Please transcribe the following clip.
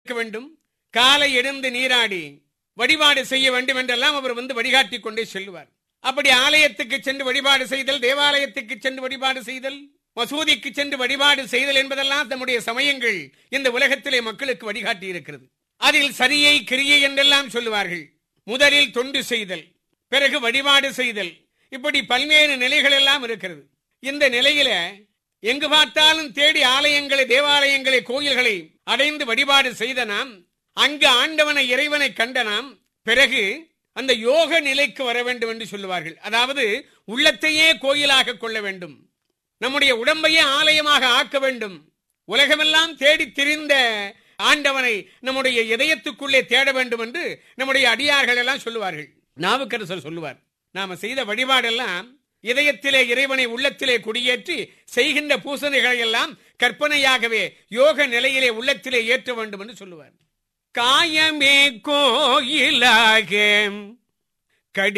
வேண்டும் காலை எழுந்து நீராடி வழிபாடு செய்ய வேண்டும் என்றெல்லாம் அவர் வந்து வழிகாட்டி கொண்டே செல்வார் அப்படி ஆலயத்துக்கு சென்று வழிபாடு செய்தல் தேவாலயத்துக்கு சென்று வழிபாடு செய்தல் மசூதிக்கு சென்று வழிபாடு செய்தல் என்பதெல்லாம் தம்முடைய சமயங்கள் இந்த உலகத்திலே மக்களுக்கு வழிகாட்டி இருக்கிறது அதில் சரியை கிரியை என்றெல்லாம் சொல்லுவார்கள் முதலில் தொண்டு செய்தல் பிறகு வழிபாடு செய்தல் இப்படி பல்வேறு நிலைகள் எல்லாம் இருக்கிறது இந்த நிலையில எங்கு பார்த்தாலும் தேடி ஆலயங்களை தேவாலயங்களை கோயில்களை அடைந்து வழிபாடு செய்த நாம் அங்கு ஆண்டவனை இறைவனை கண்ட நாம் பிறகு அந்த யோக நிலைக்கு வர வேண்டும் என்று சொல்லுவார்கள் அதாவது உள்ளத்தையே கோயிலாக கொள்ள வேண்டும் நம்முடைய உடம்பையே ஆலயமாக ஆக்க வேண்டும் உலகமெல்லாம் தேடி திரிந்த ஆண்டவனை நம்முடைய இதயத்துக்குள்ளே தேட வேண்டும் என்று நம்முடைய அடியார்கள் எல்லாம் சொல்லுவார்கள் நாவுக்கரசர் சொல்லுவார் நாம செய்த வழிபாடெல்லாம் இதயத்திலே இறைவனை உள்ளத்திலே குடியேற்றி செய்கின்ற பூசணைகளை எல்லாம் கற்பனையாகவே யோக நிலையிலே உள்ளத்திலே ஏற்ற வேண்டும் என்று சொல்லுவார் காயமே கோயிலாக